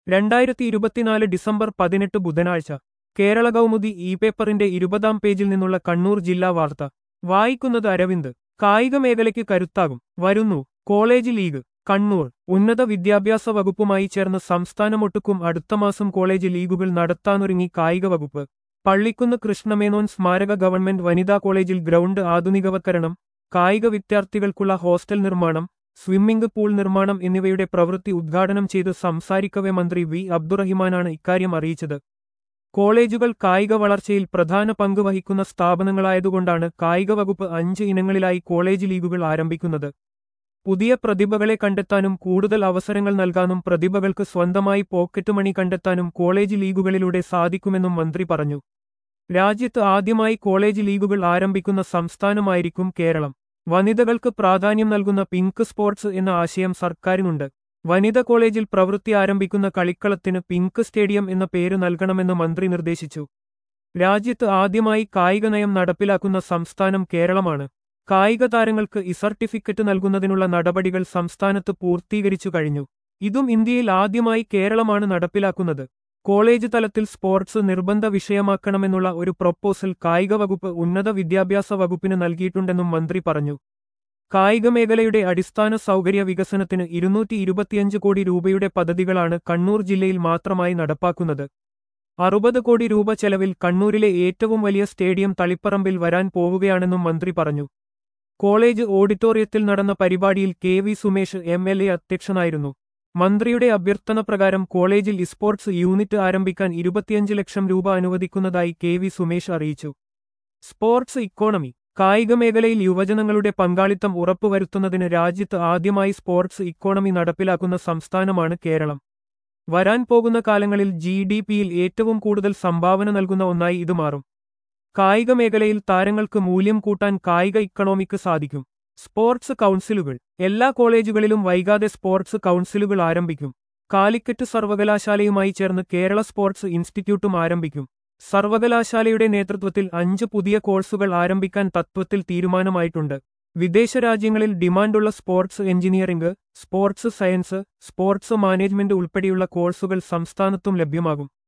രണ്ടായിരത്തി ഇരുപത്തിനാല് ഡിസംബർ പതിനെട്ട് ബുധനാഴ്ച കേരള കൗമുദി ഇ പേപ്പറിന്റെ ഇരുപതാം പേജിൽ നിന്നുള്ള കണ്ണൂർ ജില്ലാ വാർത്ത വായിക്കുന്നത് അരവിന്ദ് കായിക മേഖലയ്ക്ക് കരുത്താകും വരുന്നു കോളേജ് ലീഗ് കണ്ണൂർ ഉന്നത വിദ്യാഭ്യാസ വകുപ്പുമായി ചേർന്ന് സംസ്ഥാനമൊട്ടുക്കും അടുത്ത മാസം കോളേജ് ലീഗുകൾ നടത്താനൊരുങ്ങി കായിക വകുപ്പ് പള്ളിക്കുന്ന് കൃഷ്ണമേനോൻ സ്മാരക ഗവൺമെന്റ് വനിതാ കോളേജിൽ ഗ്രൗണ്ട് ആധുനികവൽക്കരണം കായിക വിദ്യാർത്ഥികൾക്കുള്ള ഹോസ്റ്റൽ നിർമ്മാണം സ്വിമ്മിംഗ് പൂൾ നിർമ്മാണം എന്നിവയുടെ പ്രവൃത്തി ഉദ്ഘാടനം ചെയ്ത് സംസാരിക്കവെ മന്ത്രി വി അബ്ദുറഹിമാനാണ് ഇക്കാര്യം അറിയിച്ചത് കോളേജുകൾ കായിക വളർച്ചയിൽ പ്രധാന പങ്ക് വഹിക്കുന്ന സ്ഥാപനങ്ങളായതുകൊണ്ടാണ് കായിക വകുപ്പ് അഞ്ച് ഇനങ്ങളിലായി കോളേജ് ലീഗുകൾ ആരംഭിക്കുന്നത് പുതിയ പ്രതിഭകളെ കണ്ടെത്താനും കൂടുതൽ അവസരങ്ങൾ നൽകാനും പ്രതിഭകൾക്ക് സ്വന്തമായി പോക്കറ്റ് മണി കണ്ടെത്താനും കോളേജ് ലീഗുകളിലൂടെ സാധിക്കുമെന്നും മന്ത്രി പറഞ്ഞു രാജ്യത്ത് ആദ്യമായി കോളേജ് ലീഗുകൾ ആരംഭിക്കുന്ന സംസ്ഥാനമായിരിക്കും കേരളം വനിതകൾക്ക് പ്രാധാന്യം നൽകുന്ന പിങ്ക് സ്പോർട്സ് എന്ന ആശയം സർക്കാരിനുണ്ട് വനിത കോളേജിൽ പ്രവൃത്തി ആരംഭിക്കുന്ന കളിക്കളത്തിന് പിങ്ക് സ്റ്റേഡിയം എന്ന പേര് നൽകണമെന്ന് മന്ത്രി നിർദ്ദേശിച്ചു രാജ്യത്ത് ആദ്യമായി കായിക നയം നടപ്പിലാക്കുന്ന സംസ്ഥാനം കേരളമാണ് കായിക താരങ്ങൾക്ക് ഇ സർട്ടിഫിക്കറ്റ് നൽകുന്നതിനുള്ള നടപടികൾ സംസ്ഥാനത്ത് പൂർത്തീകരിച്ചു കഴിഞ്ഞു ഇതും ഇന്ത്യയിൽ ആദ്യമായി കേരളമാണ് നടപ്പിലാക്കുന്നത് കോളേജ് തലത്തിൽ സ്പോർട്സ് നിർബന്ധ വിഷയമാക്കണമെന്നുള്ള ഒരു പ്രൊപ്പോസൽ കായിക വകുപ്പ് ഉന്നത വിദ്യാഭ്യാസ വകുപ്പിന് നൽകിയിട്ടുണ്ടെന്നും മന്ത്രി പറഞ്ഞു കായിക മേഖലയുടെ അടിസ്ഥാന സൗകര്യ വികസനത്തിന് ഇരുന്നൂറ്റി ഇരുപത്തിയഞ്ച് കോടി രൂപയുടെ പദ്ധതികളാണ് കണ്ണൂർ ജില്ലയിൽ മാത്രമായി നടപ്പാക്കുന്നത് അറുപത് കോടി രൂപ ചെലവിൽ കണ്ണൂരിലെ ഏറ്റവും വലിയ സ്റ്റേഡിയം തളിപ്പറമ്പിൽ വരാൻ പോവുകയാണെന്നും മന്ത്രി പറഞ്ഞു കോളേജ് ഓഡിറ്റോറിയത്തിൽ നടന്ന പരിപാടിയിൽ K V Sumesh M L A അധ്യക്ഷനായിരുന്നു മന്ത്രിയുടെ അഭ്യർത്ഥന പ്രകാരം കോളേജിൽ ഇസ്പോർട്സ് യൂണിറ്റ് ആരംഭിക്കാൻ ഇരുപത്തിയഞ്ച് ലക്ഷം രൂപ അനുവദിക്കുന്നതായി കെ വി സുമേഷ് അറിയിച്ചു സ്പോർട്സ് ഇക്കോണമി കായിക മേഖലയിൽ യുവജനങ്ങളുടെ പങ്കാളിത്തം ഉറപ്പുവരുത്തുന്നതിന് രാജ്യത്ത് ആദ്യമായി സ്പോർട്സ് ഇക്കോണമി നടപ്പിലാക്കുന്ന സംസ്ഥാനമാണ് കേരളം വരാൻ പോകുന്ന കാലങ്ങളിൽ ജി ഡി പിയിൽ ഏറ്റവും കൂടുതൽ സംഭാവന നൽകുന്ന ഒന്നായി ഇത് മാറും കായിക മേഖലയിൽ താരങ്ങൾക്ക് മൂല്യം കൂട്ടാൻ കായിക ഇക്കണോമിക്ക് സാധിക്കും സ്പോർട്സ് കൗൺസിലുകൾ എല്ലാ കോളേജുകളിലും വൈകാതെ സ്പോർട്സ് കൗൺസിലുകൾ ആരംഭിക്കും കാലിക്കറ്റ് സർവകലാശാലയുമായി ചേർന്ന് കേരള സ്പോർട്സ് ഇൻസ്റ്റിറ്റ്യൂട്ടും ആരംഭിക്കും സർവകലാശാലയുടെ നേതൃത്വത്തിൽ അഞ്ച് പുതിയ കോഴ്സുകൾ ആരംഭിക്കാൻ തത്വത്തിൽ തീരുമാനമായിട്ടുണ്ട് വിദേശ രാജ്യങ്ങളിൽ ഡിമാൻഡുള്ള sports engineering sports science sports management ഉൾപ്പെടെയുള്ള കോഴ്സുകൾ സംസ്ഥാനത്തും ലഭ്യമാകും